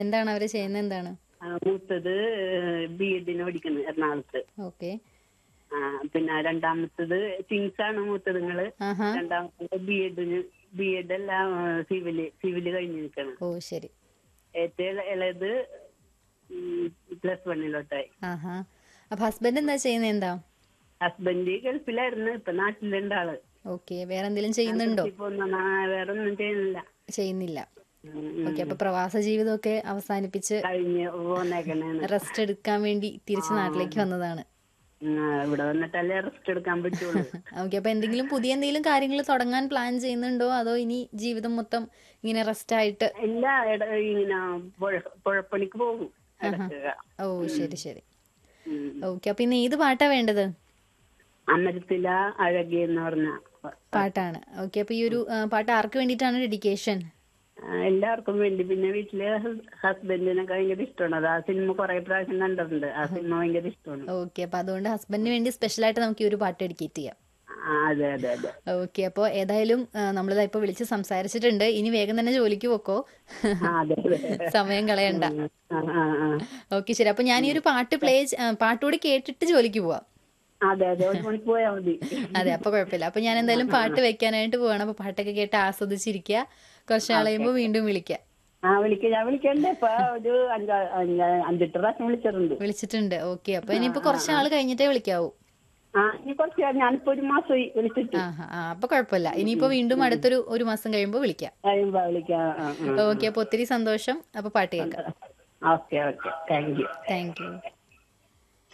എന്താണ് അവര് ചെയ്യുന്നത് എന്താണ് ആ, മൂത്തത് ബി എഡിന് പഠിക്കുന്നത് എറണാകുളത്ത് ഓക്കെ ആ, പിന്നെ രണ്ടാമത്തത് സിങ്സ് ആണ് മൂത്തതുങ്ങള് ആഹാ രണ്ടാമത്തത് ബി എഡിന് ബി എഡ് അല്ല ആ, സിവില് സിവില് കഴിഞ്ഞ് നിൽക്കണം ഓ ശരി ഏറ്റവും ഇള- ഇളയത് പ്ലസ് വണ്ണിലോട്ടായി ആഹാ അപ്പൊ ഹസ്ബൻഡ് എന്താ ചെയ്യുന്നത് എന്താ ഹസ്ബൻഡ് ഗൾഫിലായിരുന്നു ഇപ്പൊ നാട്ടിലുണ്ട് ആള് ഓക്കെ വേറെ എന്തെങ്കിലും ചെയ്യുന്നുണ്ടോ ഇപ്പൊ ഒന്നും ആ, വേറെ ഒന്നും ചെയ്യുന്നില്ല ചെയ്യുന്നില്ല ഉം, ഉം. ഓക്കെ അപ്പൊ പ്രവാസ ജീവിതമൊക്കെ അവസാനിപ്പിച്ച് കഴിഞ്ഞ് പോന്നേക്കണേന്ന് റെസ്റ്റ് എടുക്കാൻ വേണ്ടി തിരിച്ച് നാട്ടിലേക്ക് വന്നതാണ് ഉം, ആ, ഇവിടെ വന്നിട്ടല്ലേ റെസ്റ്റ് എടുക്കാൻ പറ്റുള്ളൂ ഓക്കെ അപ്പൊ എന്തെങ്കിലും പുതിയ എന്തെങ്കിലും കാര്യങ്ങൾ തുടങ്ങാൻ പ്ലാൻ ചെയ്യുന്നുണ്ടോ അതോ ഇനി ജീവിതം മൊത്തം ഇങ്ങനെ റെസ്റ്റ് ആയിട്ട് ഇല്ല ഇട ഇങ്ങനെ പുഴ- പുഴപ്പണിക്ക് പോകും ഇടയ്ക്ക്. ഓ ശരി ശരി ഉം. ഓക്കെ അപ്പൊ ഇന്ന് ഏത് പാട്ടാ വേണ്ടത് അമരത്തില അഴകി എന്ന് പറഞ്ഞ പാട്ടാണ് ഓക്കെ അപ്പൊ ഈ ഒരു ആ, പാട്ട് ആർക്ക് വേണ്ടിയിട്ടാണ് ഡെഡിക്കേഷൻ ആ, എല്ലാവർക്കും വേണ്ടി പിന്നെ വീട്ടില് ഹസ്ബൻഡിനൊക്കെ ഭയങ്കര ഇഷ്ടമാണ് അത് ആ സിനിമ കുറെ പ്രാവശ്യം കണ്ടിട്ടുണ്ട് ആ സിനിമ ഭയങ്കര ഇഷ്ടമാണ് ഓക്കെ അപ്പൊ അതുകൊണ്ട് ഹസ്ബൻഡിന് വേണ്ടി സ്പെഷ്യൽ ആയിട്ട് നമുക്ക് ഈ ഒരു പാട്ട് ഡെഡിക്കേറ്റ് ചെയ്യാം ആ, അതെ അതെ അതെ ഓക്കെ അപ്പോൾ ഏതായാലും ആ, നമ്മളിതാ ഇപ്പൊ വിളിച്ച് സംസാരിച്ചിട്ടുണ്ട് ഇനി വേഗം തന്നെ ജോലിക്ക് പോക്കോ ആ, അതെ അതെ സമയം കളയണ്ട ആ, ആ, ആ. ഓക്കെ ശരി അപ്പൊ ഞാൻ ഈ ഒരു പാട്ട് പ്ലേ പാട്ടുകൂടി കേട്ടിട്ട് ജോലിക്ക് പോവാം അതെ അതെ ഒരു മണിക്ക് പോയാ മതി അതെ അപ്പൊ കുഴപ്പമില്ല അപ്പൊ ഞാൻ എന്തായാലും പാട്ട് വെക്കാനായിട്ട് പോവാണ് അപ്പൊ പാട്ടൊക്കെ കേട്ട് ആസ്വദിച്ചിരിക്കുക കുറച്ച് നാൾ കഴിയുമ്പോൾ വീണ്ടും വിളിക്കാം ആ വിളിക്ക ഞാൻ വിളിക്കണ്ടേ ഇപ്പൊ ഒരു അഞ്ചാ അഞ്ചാ അഞ്ചെട്ട് പ്രാവശ്യം വിളിച്ചിട്ടുണ്ട് വിളിച്ചിട്ടുണ്ട് ഓക്കെ അപ്പൊ ഇനിയിപ്പോ കുറച്ച് നാൾ കഴിഞ്ഞിട്ടേ വിളിക്കാവൂ ആ ഇനി കുറച്ച് ഞാനിപ്പോ ഒരു മാസമായി വിളിച്ചിട്ട് ആ ആ അപ്പൊ കുഴപ്പമില്ല ഇനിയിപ്പോ വീണ്ടും അടുത്തൊരു ഒരു മാസം കഴിയുമ്പോൾ വിളിക്കാം കഴിയുമ്പോ വിളിക്കാം ആ, ആ. ഓക്കെ അപ്പൊ ഒത്തിരി സന്തോഷം അപ്പൊ പാട്ട് കേൾക്കാം okay okay thank you thank U